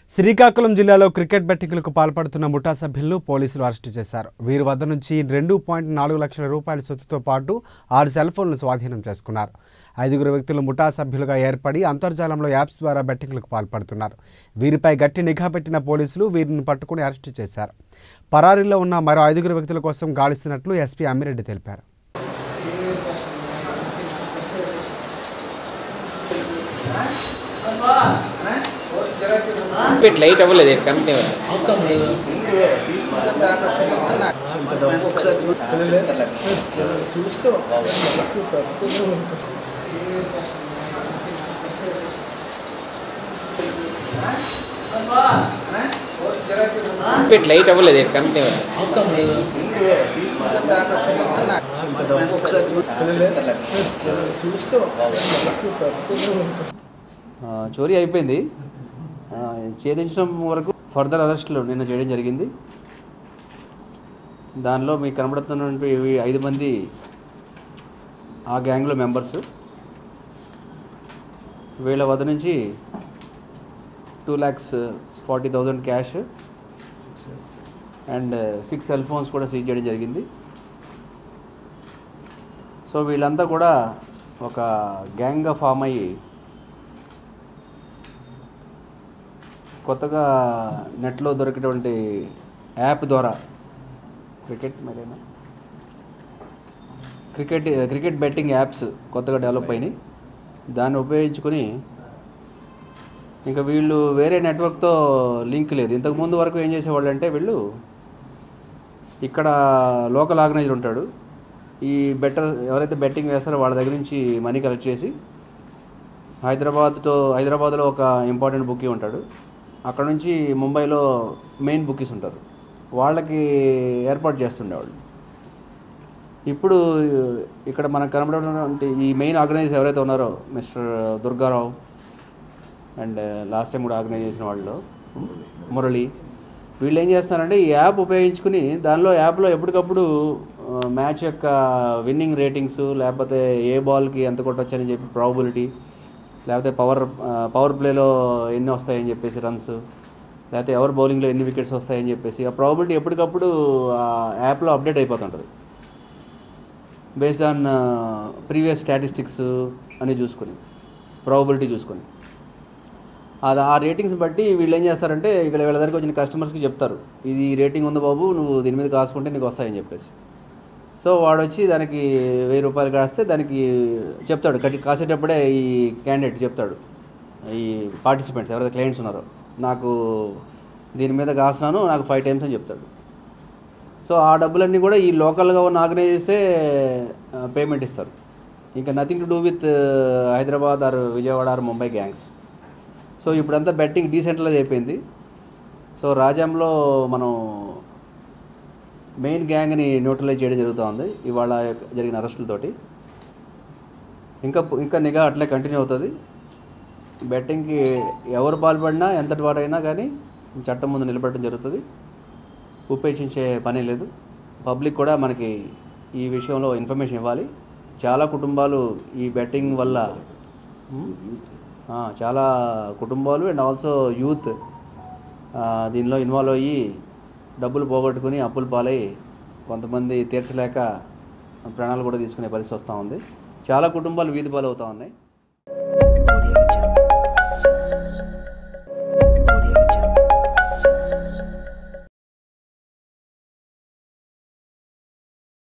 శ్రీకాకుళం జిల్లాలో క్రికెట్ బెట్టింగ్లకు పాల్పడుతున్న ముఠా సభ్యులను పోలీసులు అరెస్టు చేశారు వీరి వద్ద నుంచి రెండు పాయింట్ నాలుగు లక్షల రూపాయల సొత్తుతో పాటు ఆరు సెల్ ఫోన్లు స్వాధీనం చేసుకున్నారు ఐదుగురు వ్యక్తులు ముఠా సభ్యులుగా ఏర్పడి అంతర్జాలంలో యాప్స్ ద్వారా బెట్టింగ్లకు పాల్పడుతున్నారు వీరిపై గట్టి నిఘా పెట్టిన పోలీసులు వీరిని పట్టుకుని అరెస్టు చేశారు పరారీలో ఉన్న మరో ఐదుగురు వ్యక్తుల కోసం గాలిస్తున్నట్లు ఎస్పీ అమ్మిరెడ్డి తెలిపారు పెట్టి లైట్ అవ్వలేదు కంపెనీ వాళ్ళు పెట్టి లైట్ అవ్వలేదు కంపెనీ వాళ్ళు ఆ, చోరీ అయిపోయింది ఆ, ఛేదించడం వరకు ఫర్దర్ అరెస్టులు నిన్న చేయడం జరిగింది దానిలో మీకు కనబడుతున్నటువంటి ఇవి ఐదు మంది ఆ గ్యాంగ్లో మెంబర్స్ వీళ్ళ వద్ద నుంచి two lakhs forty thousand cash and six cell phones కూడా సీజ్ చేయడం జరిగింది సో వీళ్ళంతా కూడా ఒక గ్యాంగ్గా ఫామ్ అయ్యి కొత్తగా నెట్లో దొరికేటువంటి యాప్ ద్వారా క్రికెట్ మరేనా క్రికెట్ క్రికెట్ బెట్టింగ్ యాప్స్ కొత్తగా డెవలప్ అయినాయి దాన్ని ఉపయోగించుకొని ఇంకా వీళ్ళు వేరే నెట్వర్క్తో లింక్ లేదు ఇంతకు ముందు వరకు ఏం చేసేవాళ్ళు అంటే వీళ్ళు ఇక్కడ లోకల్ ఆర్గనైజర్ ఉంటాడు ఈ బెటర్ ఎవరైతే బెట్టింగ్ వేస్తారో వాళ్ళ దగ్గర నుంచి మనీ కలెక్ట్ చేసి హైదరాబాద్తో హైదరాబాద్లో ఒక ఇంపార్టెంట్ బుకీ ఉంటాడు అక్కడ నుంచి ముంబైలో మెయిన్ బుకీస్ ఉంటారు వాళ్ళకి ఏర్పాటు చేస్తుండేవాళ్ళు ఇప్పుడు ఇక్కడ మనకు కనబడినటువంటి ఈ మెయిన్ ఆర్గనైజర్స్ ఎవరైతే ఉన్నారో mister Durgarao and last time కూడా ఆర్గనైజ్ చేసిన వాళ్ళు మురళి వీళ్ళు ఏం చేస్తున్నారంటే ఈ యాప్ ఉపయోగించుకుని దానిలో యాప్లో ఎప్పటికప్పుడు మ్యాచ్ యొక్క విన్నింగ్ రేటింగ్స్ లేకపోతే ఏ బాల్కి ఎంత కొట్టొచ్చని చెప్పి ప్రాబిలిటీ లేకపోతే పవర్ పవర్ ప్లేలో ఎన్ని వస్తాయని చెప్పేసి రన్స్ లేకపోతే ఎవరు బౌలింగ్లో ఎన్ని వికెట్స్ వస్తాయని చెప్పేసి ఆ ప్రాబిలిటీ ఎప్పటికప్పుడు ఆ యాప్లో అప్డేట్ అయిపోతుంటుంది బేస్డ్ ఆన్ ప్రీవియస్ స్టాటిస్టిక్స్ అని చూసుకొని ప్రాబిలిటీ చూసుకొని అది ఆ రేటింగ్స్ బట్టి వీళ్ళు ఏం చేస్తారంటే ఇక్కడ వీళ్ళ దగ్గరికి వచ్చిన కస్టమర్స్కి చెప్తారు ఇది రేటింగ్ ఉంది బాబు నువ్వు దీని మీద కాసుకుంటే నీకు వస్తాయని చెప్పేసి సో వాడు వచ్చి దానికి వెయ్యి రూపాయలు కాస్తే దానికి చెప్తాడు కట్టి కాసేటప్పుడే ఈ క్యాండిడేట్ చెప్తాడు ఈ పార్టిసిపెంట్స్ ఎవరైతే క్లయింట్స్ ఉన్నారో నాకు దీని మీద కాస్తున్నాను నాకు ఫైవ్ టైమ్స్ అని చెప్తాడు సో ఆ డబ్బులన్నీ కూడా ఈ లోకల్గా ఉన్న ఆర్గనైజర్సే పేమెంట్ ఇస్తారు ఇంకా nothing to do with Hyderabad or Vijayawada or Mumbai gangs so ఇప్పుడంతా బెట్టింగ్ డీసెంట్రలైజ్ అయిపోయింది సో రాజ్యాంలో మనం మెయిన్ గ్యాంగ్ని న్యూట్రలైజ్ చేయడం జరుగుతూ ఉంది ఇవాళ జరిగిన అరెస్టులతోటి ఇంకా ఇంకా నిఘా అట్లే కంటిన్యూ అవుతుంది బెట్టింగ్కి ఎవరు పాల్పడినా ఎంతటి వారైనా కానీ చట్టం ముందు నిలబడడం జరుగుతుంది ఉపేక్షించే పని లేదు పబ్లిక్ కూడా మనకి ఈ విషయంలో ఇన్ఫర్మేషన్ ఇవ్వాలి చాలా కుటుంబాలు ఈ బెట్టింగ్ వల్ల ఉమ్, ఆ, చాలా కుటుంబాలు అండ్ ఆల్సో యూత్ ఆ, దీనిలో ఇన్వాల్వ్ అయ్యి డబ్బులు పోగొట్టుకుని అప్పులు పాలై కొంతమంది తీర్చలేక ప్రాణాలు కూడా తీసుకునే పరిస్థితి వస్తూ ఉంది చాలా కుటుంబాలు వీధి పాలు అవుతూ ఉన్నాయి